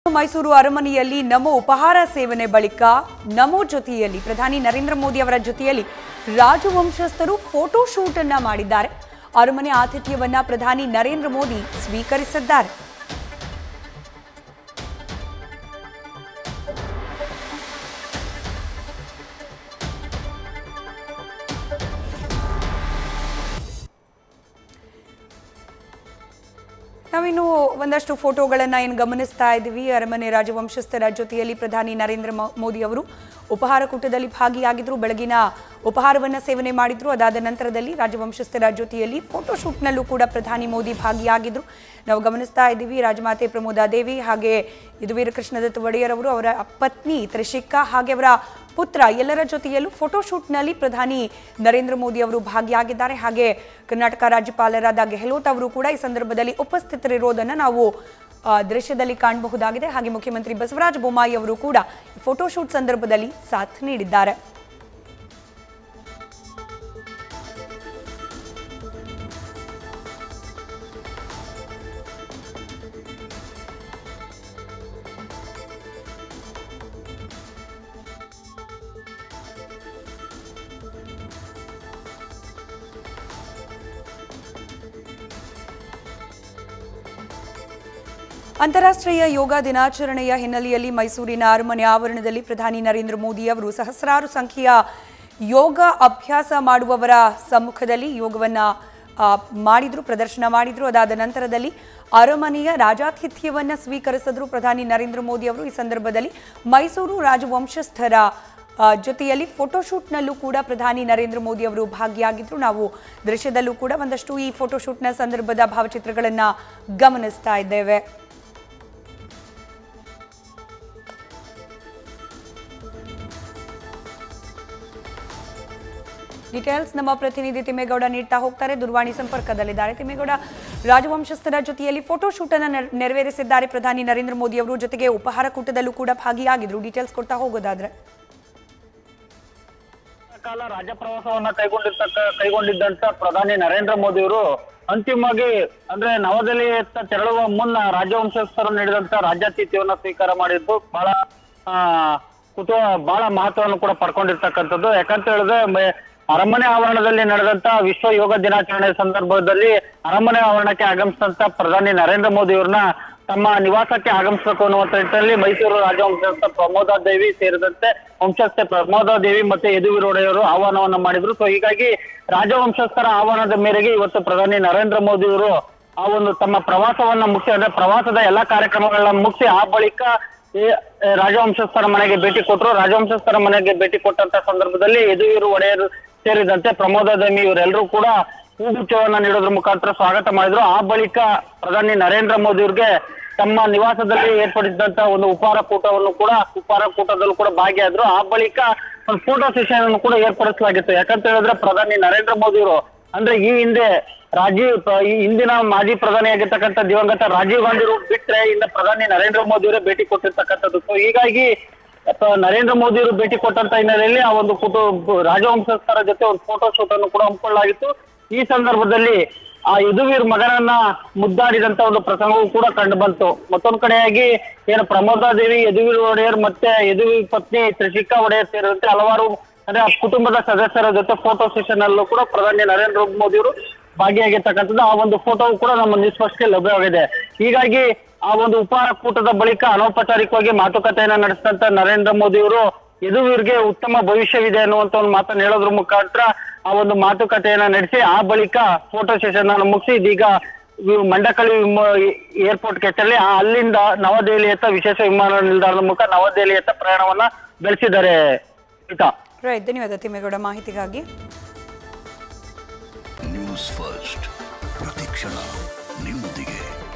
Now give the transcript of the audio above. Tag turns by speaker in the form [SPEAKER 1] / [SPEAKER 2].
[SPEAKER 1] ಮೈಸೂರು ಅರಮನೆಯಲ್ಲಿ ನಮೋ ಉಪಹಾರ ಸೇವನೆ ಬಳಿಕ ನಮೋ ಜೊತೆಯಲ್ಲಿ ಪ್ರಧಾನಿ ನರೇಂದ್ರ ಮೋದಿ ಅವರ ಜೊತೆಯಲ್ಲಿ ರಾಜವಂಶಸ್ಥರು ಫೋಟೋ ಶೂಟ್ ಅನ್ನ ಮಾಡಿದ್ದಾರೆ ಅರಮನೆ ಆತಿಥ್ಯವನ್ನ ಪ್ರಧಾನಿ ನರೇಂದ್ರ ಮೋದಿ ಸ್ವೀಕರಿಸಿದ್ದಾರೆ ನಾವಿನ್ನು ಒಂದಷ್ಟು ಫೋಟೋಗಳನ್ನು ಏನು ಗಮನಿಸ್ತಾ ಇದ್ದೀವಿ ಅರಮನೆ ರಾಜವಂಶಸ್ಥರ ಜೊತೆಯಲ್ಲಿ ಪ್ರಧಾನಿ ನರೇಂದ್ರ ಮೋ- ಮೋದಿ ಅವರು ಉಪಹಾರ ಕೂಟದಲ್ಲಿ ಭಾಗಿಯಾಗಿದ್ರು ಬೆಳಗಿನ ಉಪಹಾರವನ್ನು ಸೇವನೆ ಮಾಡಿದ್ರು ಅದಾದ ನಂತರದಲ್ಲಿ ರಾಜವಂಶಸ್ಥರ ಜೊತೆಯಲ್ಲಿ ಫೋಟೋಶೂಟ್ನಲ್ಲೂ ಕೂಡ ಪ್ರಧಾನಿ ಮೋದಿ ಭಾಗಿಯಾಗಿದ್ರು ನಾವು ಗಮನಿಸ್ತಾ ಇದ್ದೀವಿ ರಾಜಮಾತೆ ಪ್ರಮೋದಾದೇವಿ ಹಾಗೆ ಯದುವೀರ ಕೃಷ್ಣದತ್ತ ಒಡೆಯರ್ ಅವರು ಅವರ ಪತ್ನಿ ತ್ರಿಷಿಕಾ ಹಾಗೆ ಅವರ ಪುತ್ರ ಎಲ್ಲರ ಜೊತೆಯಲ್ಲೂ ಫೋಟೋಶೂಟ್ನಲ್ಲಿ ಪ್ರಧಾನಿ ನರೇಂದ್ರ ಮೋದಿ ಅವರು ಭಾಗಿಯಾಗಿದ್ದಾರೆ ಹಾಗೆ ಕರ್ನಾಟಕ ರಾಜ್ಯಪಾಲರಾದ ಗೆಹ್ಲೋಟ್ ಅವರು ಕೂಡ ಈ ಸಂದರ್ಭದಲ್ಲಿ ಉಪಸ್ಥಿತರಿರೋದನ್ನು ನಾವು ಆ, ದೃಶ್ಯದಲ್ಲಿ ಕಾಣಬಹುದಾಗಿದೆ ಹಾಗೆ ಮುಖ್ಯಮಂತ್ರಿ ಬಸವರಾಜ ಬೊಮ್ಮಾಯಿ ಅವರು ಕೂಡ ಈ ಫೋಟೋಶೂಟ್ ಸಂದರ್ಭದಲ್ಲಿ ಸಾಥ್ ನೀಡಿದ್ದಾರೆ ಅಂತಾರಾಷ್ಟ್ರೀಯ ಯೋಗ ದಿನಾಚರಣೆಯ ಹಿನ್ನೆಲೆಯಲ್ಲಿ ಮೈಸೂರಿನ ಅರಮನೆ ಆವರಣದಲ್ಲಿ ಪ್ರಧಾನಿ ನರೇಂದ್ರ ಮೋದಿ ಅವರು ಸಹಸ್ರಾರು ಸಂಖ್ಯೆಯ ಯೋಗ ಅಭ್ಯಾಸ ಮಾಡುವವರ ಸಮ್ಮುಖದಲ್ಲಿ ಯೋಗವನ್ನ ಆ, ಮಾಡಿದ್ರು ಪ್ರದರ್ಶನ ಮಾಡಿದ್ರು ಅದಾದ ನಂತರದಲ್ಲಿ ಅರಮನೆಯ ರಾಜಾತಿಥ್ಯವನ್ನ ಸ್ವೀಕರಿಸಿದ್ರು ಪ್ರಧಾನಿ ನರೇಂದ್ರ ಮೋದಿ ಅವರು ಈ ಸಂದರ್ಭದಲ್ಲಿ ಮೈಸೂರು ರಾಜವಂಶಸ್ಥರ ಆ, ಜೊತೆಯಲ್ಲಿ ಫೋಟೋಶೂಟ್ನಲ್ಲೂ ಕೂಡ ಪ್ರಧಾನಿ ನರೇಂದ್ರ ಮೋದಿ ಅವರು ಭಾಗಿಯಾಗಿದ್ರು ನಾವು ದೃಶ್ಯದಲ್ಲೂ ಕೂಡ ಒಂದಷ್ಟು ಈ ಫೋಟೋಶೂಟ್ನ ಸಂದರ್ಭದ ಭಾವಚಿತ್ರಗಳನ್ನ ಗಮನಿಸ್ತಾ ಇದ್ದೇವೆ ಡೀಟೇಲ್ಸ್ ನಮ್ಮ ಪ್ರತಿನಿಧಿ ತಿಮ್ಮೇಗೌಡ ನೀಡ್ತಾ ಹೋಗ್ತಾರೆ ದೂರವಾಣಿ ಸಂಪರ್ಕದಲ್ಲಿದ್ದಾರೆ ತಿಮ್ಮೇಗೌಡ ರಾಜವಂಶಸ್ಥರ ಜೊತೆಯಲ್ಲಿ ಫೋಟೋಶೂಟ್ ಅನ್ನು ನೆರ- ನೆರವೇರಿಸಿದ್ದಾರೆ ಪ್ರಧಾನಿ ನರೇಂದ್ರ ಮೋದಿ ಅವರು ಜೊತೆಗೆ ಉಪಹಾರ ಕೂಟದಲ್ಲೂ ಕೂಡ ಭಾಗಿಯಾಗಿದ್ರು ಡೀಟೇಲ್ಸ್ ಕೊಡ್ತಾ ಹೋಗೋದಾದ್ರೆ
[SPEAKER 2] ಕಾಲ ರಾಜ್ಯ ಪ್ರವಾಸವನ್ನ ಕೈಗೊಂಡಿರ್ತಕ್ಕ ಕೈಗೊಂಡಿದ್ದಂತ ಪ್ರಧಾನಿ ನರೇಂದ್ರ ಮೋದಿ ಅವರು ಅಂತಿಮವಾಗಿ ಅಂದ್ರೆ ನವದೆಹಲಿಯತ್ತ ತೆರಳುವ ಮುನ್ನ ರಾಜವಂಶಸ್ಥರು ನೀಡಿದಂತ ರಾಜ್ಯಾತಿಥ್ಯವನ್ನ ಸ್ವೀಕಾರ ಮಾಡಿದ್ದು ಬಹಳ ಆ ಕುತೂಹ ಬಹಳ ಮಹತ್ವವನ್ನು ಕೂಡ ಪಡ್ಕೊಂಡಿರ್ತಕ್ಕಂಥದ್ದು ಯಾಕಂತ ಹೇಳಿದ್ರೆ ಮೆ- ಅರಮನೆ ಆವರಣದಲ್ಲಿ ನಡೆದಂತ ವಿಶ್ವ ಯೋಗ ದಿನಾಚರಣೆ ಸಂದರ್ಭದಲ್ಲಿ ಅರಮನೆ ಆವರಣಕ್ಕೆ ಆಗಮಿಸಿದಂತ ಪ್ರಧಾನಿ ನರೇಂದ್ರ ಮೋದಿ ಅವ್ರನ್ನ ತಮ್ಮ ನಿವಾಸಕ್ಕೆ ಆಗಮಿಸಬೇಕು ಅನ್ನುವಂತ ನಿಟ್ಟಿನಲ್ಲಿ ಮೈಸೂರು ರಾಜವಂಶಸ್ಥ ಪ್ರಮೋದಾದೇವಿ ಸೇರಿದಂತೆ ವಂಶಸ್ಥೆ ಪ್ರಮೋದಾದೇವಿ ಮತ್ತೆ ಯದುವೀರೊಡೆಯವರು ಆಹ್ವಾನವನ್ನ ಮಾಡಿದ್ರು ಸೊ ಹೀಗಾಗಿ ರಾಜವಂಶಸ್ಥರ ಆಹ್ವಾನದ ಮೇರೆಗೆ ಇವತ್ತು ಪ್ರಧಾನಿ ನರೇಂದ್ರ ಮೋದಿ ಅವರು ಆ ಒಂದು ತಮ್ಮ ಪ್ರವಾಸವನ್ನ ಮುಗಿಸಿ ಅಂದ್ರೆ ಪ್ರವಾಸದ ಎಲ್ಲಾ ಕಾರ್ಯಕ್ರಮಗಳನ್ನ ಮುಗಿಸಿ ಆ ಬಳಿಕ ಈ ಆ, ರಾಜವಂಶಸ್ಥರ ಮನೆಗೆ ಭೇಟಿ ಕೊಟ್ಟರು ರಾಜವಂಶಸ್ಥರ ಮನೆಗೆ ಭೇಟಿ ಕೊಟ್ಟಂತ ಸಂದರ್ಭದಲ್ಲಿ ಯದುವೀರು ಒಡೆಯರು ಸೇರಿದಂತೆ ಪ್ರಮೋದಾದೇವಿ ಇವರೆಲ್ಲರೂ ಕೂಡ ಹೂಗುಚ್ಛವನ್ನ ನೀಡೋದ್ರ ಮುಖಾಂತರ ಸ್ವಾಗತ ಮಾಡಿದ್ರು ಆ ಬಳಿಕ ಪ್ರಧಾನಿ ನರೇಂದ್ರ ಮೋದಿ ಅವ್ರಿಗೆ ತಮ್ಮ ನಿವಾಸದಲ್ಲಿ ಏರ್ಪಡಿಸಿದಂತ ಒಂದು ಉಪಹಾರ ಕೂಟವನ್ನು ಕೂಡ ಉಪಹಾರ ಕೂಟದಲ್ಲೂ ಕೂಡ ಭಾಗಿಯಾದ್ರು ಆ ಬಳಿಕ ಒಂದು ಫೋಟೋ ಸೆಷನ್ ಅನ್ನು ಕೂಡ ಏರ್ಪಡಿಸಲಾಗಿತ್ತು ಯಾಕಂತ ಹೇಳಿದ್ರೆ ಪ್ರಧಾನಿ ನರೇಂದ್ರ ಮೋದಿ ಅವರು ಅಂದ್ರೆ ಈ ಹಿಂದೆ ರಾಜೀವ್ ಪ್ರ- ಈ ಹಿಂದಿನ ಮಾಜಿ ಪ್ರಧಾನಿಯಾಗಿರ್ತಕ್ಕಂಥ ದಿವಂಗತ ರಾಜೀವ್ ಗಾಂಧಿ ಅವರು ಬಿಟ್ರೆ ಇನ್ನು ಪ್ರಧಾನಿ ನರೇಂದ್ರ ಮೋದಿ ಅವರೇ ಭೇಟಿ ಕೊಟ್ಟಿರ್ತಕ್ಕಂಥದ್ದು ಸೊ ಹೀಗಾಗಿ ಅಥವಾ ನರೇಂದ್ರ ಮೋದಿ ಅವರು ಭೇಟಿ ಕೊಟ್ಟಂತ ಹಿನ್ನೆಲೆಯಲ್ಲಿ ಆ ಒಂದು ಫೋಟೋ ರಾಜವಂಶಸ್ಥರ ಜೊತೆ ಒಂದು ಫೋಟೋ ಶೂಟ್ ಅನ್ನು ಕೂಡ ಹಮ್ಮಿಕೊಳ್ಳಲಾಗಿತ್ತು ಈ ಸಂದರ್ಭದಲ್ಲಿ ಆ ಯದುವೀರ್ ಮಗನನ್ನ ಮುದ್ದಾಡಿದಂತ ಒಂದು ಪ್ರಸಂಗವೂ ಕೂಡ ಕಂಡು ಬಂತು ಮತ್ತೊಂದ್ ಕಡೆಯಾಗಿ ಏನು ಪ್ರಮೋದಾದೇವಿ ಯದುವೀರ್ ಒಡೆಯರ್ ಮತ್ತೆ ಯದುವೀರ್ ಪತ್ನಿ ತ್ರಿಷಿಕಾ ಒಡೆಯರ್ ಸೇರಿದಂತೆ ಹಲವಾರು ಅಂದ್ರೆ ಆ ಕುಟುಂಬದ ಸದಸ್ಯರ ಜೊತೆ ಫೋಟೋ ಸೆಷನ್ ಅಲ್ಲೂ ಕೂಡ ಪ್ರಧಾನಿ ನರೇಂದ್ರ ಮೋದಿ ಅವರು ಭಾಗಿಯಾಗಿರ್ತಕ್ಕಂಥದ್ದು ಆ ಒಂದು ಫೋಟೋವು ಕೂಡ ನಮ್ಮ ನಿಷ್ಪಷ್ಟಕ್ಕೆ ಲಭ್ಯವಾಗಿದೆ ಹೀಗಾಗಿ ಆ ಒಂದು ಉಪಹಾರ ಕೂಟದ ಬಳಿಕ ಅನೌಪಚಾರಿಕವಾಗಿ ಮಾತುಕತೆಯನ್ನ ನಡೆಸಿದಂತ ನರೇಂದ್ರ ಮೋದಿ ಅವರು ಯದುವೀರ್ಗೆ ಉತ್ತಮ ಭವಿಷ್ಯವಿದೆ ಅನ್ನುವಂತ ಒಂದು ಮಾತನ್ನ ಹೇಳೋದ್ರ ಮುಖಾಂತರ ಆ ಒಂದು ಮಾತುಕತೆಯನ್ನ ನಡೆಸಿ ಆ ಬಳಿಕ ಫೋಟೋ ಸೆಷನ್ ಅನ್ನು ಮುಗಿಸಿ ಇದೀಗ ಇವು ಮಂಡಕಳಿ ಏರ್ಪೋರ್ಟ್ಗೆ ತೆರಳಿ ಆ ಅಲ್ಲಿಂದ ನವದೆಹಲಿಯತ್ತ ವಿಶೇಷ ವಿಮಾನ ನಿಲ್ದಾಣದ ಮೂಲಕ ನವದೆಹಲಿಯತ್ತ ಪ್ರಯಾಣವನ್ನ ಬೆಳೆಸಿದ್ದಾರೆ ಗೀತಾ
[SPEAKER 1] ರೈಟ್ ಧನ್ಯವಾದ ತಿಮ್ಮೇಗೌಡ ಮಾಹಿತಿಗಾಗಿ
[SPEAKER 3] ನ್ಯೂಸ್ ಫಸ್ಟ್ ಪ್ರತಿಕ್ಷಣ ನಿಮ್ಮೊಂದಿಗೆ